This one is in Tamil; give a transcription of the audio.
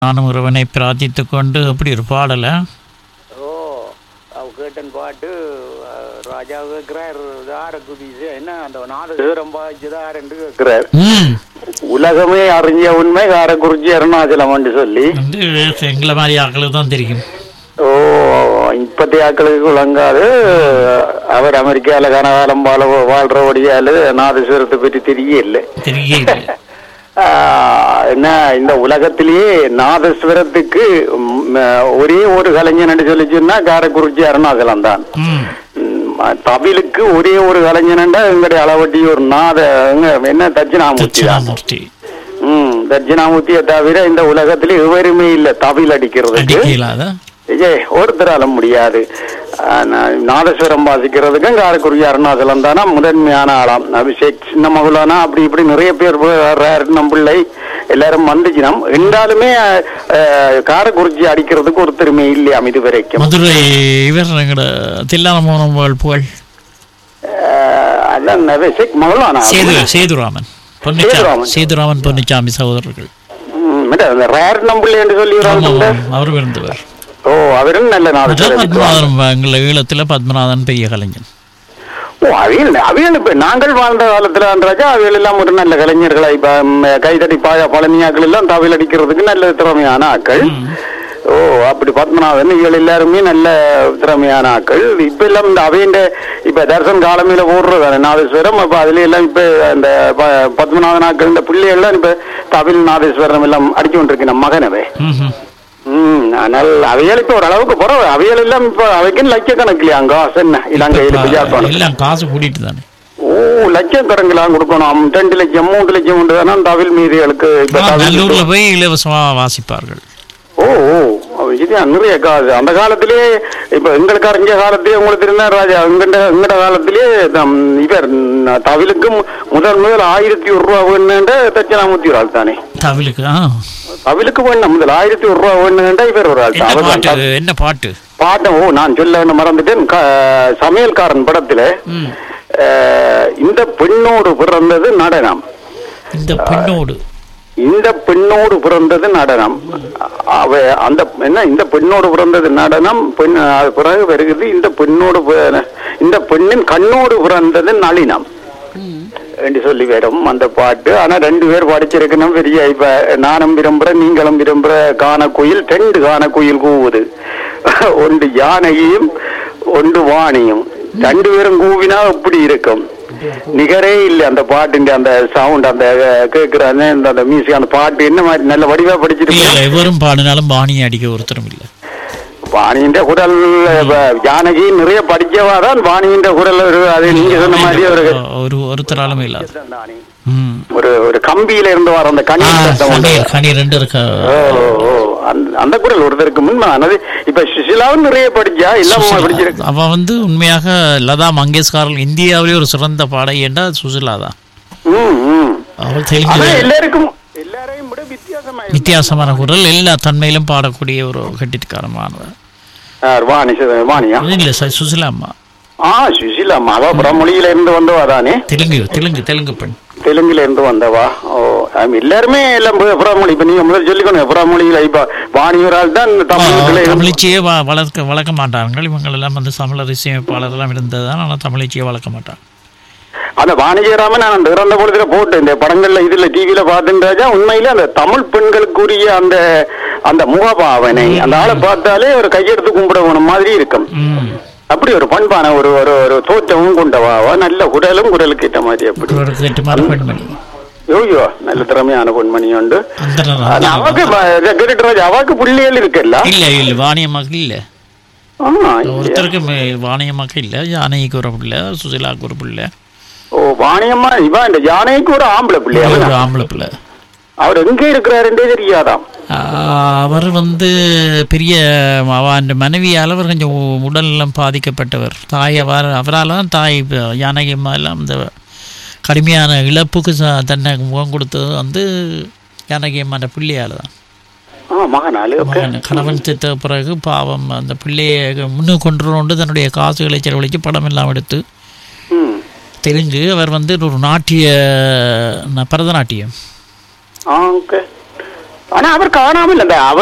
நானும் ஒருவனை பிரார்த்தித்து கொண்டு அப்படி ஒரு பாடலை ஓ அவ கேட்டன் பாட்டு அஹ், ராஜா கேட்கிறார் தார குதிச்சு என்ன அந்த நாடு சேரம் பாய்ச்சுதாருன்னு கேட்கிறார் ம் உலகமே அறிஞ்ச உண்மை காரக்குறிச்சி அருணாச்சலம் என்று சொல்லி வந்து எங்களை மாதிரி ஆக்களுக்கு தான் தெரியும் ஓ இப்பத்தி ஆக்களுக்கு விளங்காது அவர் அமெரிக்கால கனகாலம் வாழ வாழ்றபடியால நாதஸ்வரத்தை பற்றி தெரியல தெரியல ஆஹ், என்ன இந்த உலகத்திலேயே நாதஸ்வரத்துக்கு ம், ஒரே ஒரு கலைஞன் சொல்லி சொன்னா காரக்குறிச்சி அருணாச்சலம் தான் ம் ம், தவிலுக்கு ஒரே ஒரு கலைஞனண்டா எங்களுடைய அளவட்டி ஒரு நாத எங்க என்ன தட்சிணாமூர்த்தி தான் தட்சிணாமூர்த்தி ம் தட்சிணாமூர்த்தியை தவிர இந்த உலகத்திலே எவருமே இல்ல தவில் அடிக்கிறதுக்கு அடிக்கலாத விஜய் ஒருத்தரால முடியாது ஆனா, நாதஸ்வரம் வாசிக்கிறதுக்கும் காரக்குருவி அருணாச்சலம் தானா முதன்மையான ஆளாம் அபிஷேக் சின்ன மகுளானா அப்படி இப்படி நிறைய பேர் வர்றாரு நம் பிள்ளை எல்லாரும் வந்துச்சினம் என்றாலுமே அஹ், காரக்குறிச்சி அடிக்கிறதுக்கு ஒருத்தருமே இல்லையாம் இது வரைக்கும் மதுரை இவர் எங்கட தில்லான மோனம் புகழ் அஹ், அதான் அபிஷேக் மகுளானா சேது சேதுராமன் பொன்னிச்சாமி சேதுராமன். சேதுராமன் பொன்னிச்சாமி சகோதரர்கள் ம், மேடம், அந்த ரேர் நம்பிள்ளை என்று சொல்லி ஆமாம், வராங்க ஆமாம். அவர் இருந்தவர் ஓ அவரும் நல்ல அதான் நாதஸ்வரம் பத்மநாதன் எங்களை ஈழத்துல பத்மநாதன் பெரிய கலைஞன் ஓ அவியல் அவியல் இப்ப நாங்கள் வாழ்ந்த காலத்துல ராஜா அவியல் எல்லாம் ஒரு நல்ல கலைஞர்களா இப்ப ம், கைதடி பாய பழனியாக்கள் எல்லாம் தவில் அடிக்கிறதுக்கு நல்ல திறமையான ஆக்கள் ஓ அப்படி பத்மநாதன் இவள் எல்லாருமே நல்ல திறமையான ஆக்கள் இப்ப எல்லாம் இந்த அவையின் இப்ப தர்சன் காலமையில போடுறது நாதேஸ்வரம் அப்ப அதுல எல்லாம் இப்ப அந்த ப- பத்மநாதன் ஆக்கள் இந்த பிள்ளைகள்லாம் இப்ப தவில் நாதேஸ்வரம் எல்லாம் அடிச்சு கொண்டிருக்கு நம்ம மகனவே ம்ஹும். ம் ஆனால் அவைகள் இப்ப ஓரளவுக்கு போறோம் அவைகள் எல்லாம் இப்ப அவைக்குன்னு லட்சக்கணக்கில் அங்க என்ன இலங்கையில் இப்ப விஜயாப்பான எல்லாம் காசு கூட்டிட்டு தானே ஓ லட்சம் கணக்கெல்லாம் கொடுக்கணும் ரெண்டு லட்சம் மூன்று லட்சம் உண்டு தானே தவில் மீதிகளுக்கு இப்ப ஆ, தவில் நல்லூர்ல போய் இலவசமா வாசிப்பார்கள் ஓ ஓ அவ இது நிறைய காசு அந்த காலத்திலே இப்ப எங்களுக்கு அறிஞ்ச காலத்திலே உங்களுக்கு தெரிந்த ராஜா எங்கட எங்கட காலத்திலே தம் இவர் ந- தவிலுக்கு மு- முதல் முதல் ஆயிரத்தி ஒரு ரூபா வேணுன்ற தட்சிணாமூர்த்தி ஒரு ஆள் தானே தவிலுக்கு ஆ தவிலுக்கு வேணும் முதல் ஆயிரத்தி ஒரு ரூபா வேணுன்ற இவர் ஒரு ஆள் என்ன தான். அவர் தான் பாட்டு என்ன பாட்டு பாட்டம் ஓ நான் சொல்ல மறந்துட்டேன் க- சமையல்காரன் படத்துல ம். அஹ், இந்த பெண்ணோடு பிறந்தது நடனம் இந்த பெண்ணோடு இந்த பெண்ணோடு பிறந்தது நடனம் அவ அந்த என்ன இந்த பெண்ணோடு பிறந்தது நடனம் பெண் அது பிறகு வருகிறது இந்த பெண்ணோடு பி- இந்த பெண்ணின் கண்ணோடு பிறந்தது நளினம் என்று சொல்லி வரும் அந்த பாட்டு ஆனா ரெண்டு பேர் படிச்சிருக்கணும் பெரிய இப்ப நானும் விரும்புறேன் நீங்களும் விரும்புற கான குயில் ரெண்டு கான குயில் கூவுது ஒன்று யானையும் ஒன்று வாணியும் ரெண்டு பேரும் கூவினா எப்படி இருக்கும் நிகரே இல்லை அந்த பாட்டுன்ற அந்த சவுண்ட் அந்த கேட்கிற அந்த அந்த மியூசிக் அந்த பாட்டு என்ன மாதிரி நல்ல வடிவா படிச்சிட்டு இல்ல இல்ல எவரும் பாடினாலும் பாணியை அடிக்க ஒருத்தரும் இல்ல வாணியின் குரல் இப்ப ஜானகி நிறைய படிக்கவா தான் வாணியின் குரல் ஒரு அது நீங்க சொன்ன மாதிரி ஒரு ஒரு ஒருத்தராலும் இல்லாது ம் ஒரு ஒரு கம்பியில இருந்து வர அந்த ஆ, கண்ணி சத்தம் உண்டு. கனி கனி ரெண்டு இருக்கா ஓ, ஓ, அந்த- அந்த குரல் ஒருத்தருக்கு முன்மானது இப்ப சுசிலாவும் நிறைய படிச்சா இல்லாம படிச்சிருக்கு அவ வந்து உண்மையாக லதா மங்கேஷ்கர் இந்தியாவிலே ஒரு சிறந்த பாடகி என்றால் சுசிலா தான் ம், ம். அவள் ஆனா தெலுங்கு எல்லாருக்கும் எல்லாரையும் விட வித்தியாசமா இருக்கு. வித்தியாசமான குரல் எல்லா தன்மையிலும் பாடக்கூடிய ஒரு கட்டிக்காரமானவர் யார் வாணி சு- வாணியா இல்ல ச- சுசிலா அம்மா ஆ சுசிலா அவ பிறமொழியில இருந்து வந்தவா தானே தெலுங்கு தெலுங்கு தெலுங்கு பெண் தெலுங்குல இருந்து வந்தவா ஓ ஆம், எல்லாருமே எல்லாம் பு- புறமொழி இப்ப நீங்க முதல் சொல்லிக்கணும் புறமொழியில இப்ப வாணியூரால் தான் தமிழுக்குள்ள இருந்து- தமிழிச்சியே வ- வளர்க்க வளர்க்க மாட்டார்கள் இவங்க எல்லாம் வந்து தமிழர் இசையமைப்பாளர் எல்லாம் இருந்ததுதான் ஆனால் தமிழிச்சியை வளர்க்க மாட்டாங்க அந்த வாணிஜயராமன் நான் அந்த இறந்த பொழுதுல போட்டு இந்த படங்கள்ல இதுல டிவில பார்த்துட்டாச்சா உண்மையில அந்த தமிழ் பெண்களுக்குரிய அந்த அந்த முகபாவனை அந்த ஆளை பார்த்தாலே ஒரு கையெடுத்து கும்பிட வேணும் மாதிரி இருக்கும் ம் அப்படி ஒரு பண்பான ஒரு ஒரு ஒரு தோற்றமும் கொண்டவா அவ நல்ல குரலும் குரலுக்கு ஏற்ற மாதிரி அப்படி ஒரு கேட்டு மாதிரி பெண்மணி யோயோ நல்ல திறமையான பொன்மணி உண்டு அந்த ஆனா, அவக்கு கிரிட்டராஜ் அவாக்கு புள்ளியல் இருக்குல்ல இல்ல இல்ல வாணியம்மாக்கு இல்ல ஆ, ஒருத்தருக்கு மே- வாணியம்மாக்கு இல்ல ஜானகிக்கு ஒரு பிள்ளை சுசிலாக்கு ஒரு பிள்ளை ஓ வாணியம்மா இவன் இந்த யானைக்கு ஒரு ஆம்பளை பிள்ளை அவன் ஒரு ஆம்பளை பிள்ளை அவர் எங்க இருக்கிறாருன்றே தெரியாதாம் ஆஹ் அவர் வந்து பெரிய அவன் மனைவியால் அவர் கொஞ்சம் உ- உடல்நலம் பாதிக்கப்பட்டவர் தாய் அவர் அவரால் தான் தாய் இப்ப யானகி அம்மா எல்லாம் இந்த கடுமையான இழப்புக்கு ச- தன்னை முகம் கொடுத்தது வந்து யானகி அம்மாண்ட பிள்ளையால் தான் ஆ மகனாலு ஓகே மகன் கணவன் செத்த பிறகு பாவம் அந்த பிள்ளையை முன்னு கொண்டு கொண்டு தன்னுடைய காசுகளை செலவழித்து படம் எல்லாம் எடுத்து ம் தெலுங்கு அவர் வந்து ஒரு நாட்டிய ந- பரதநாட்டியம் ஆ ஓகே ஆனா அவர் காணாமல் அந்த அவர்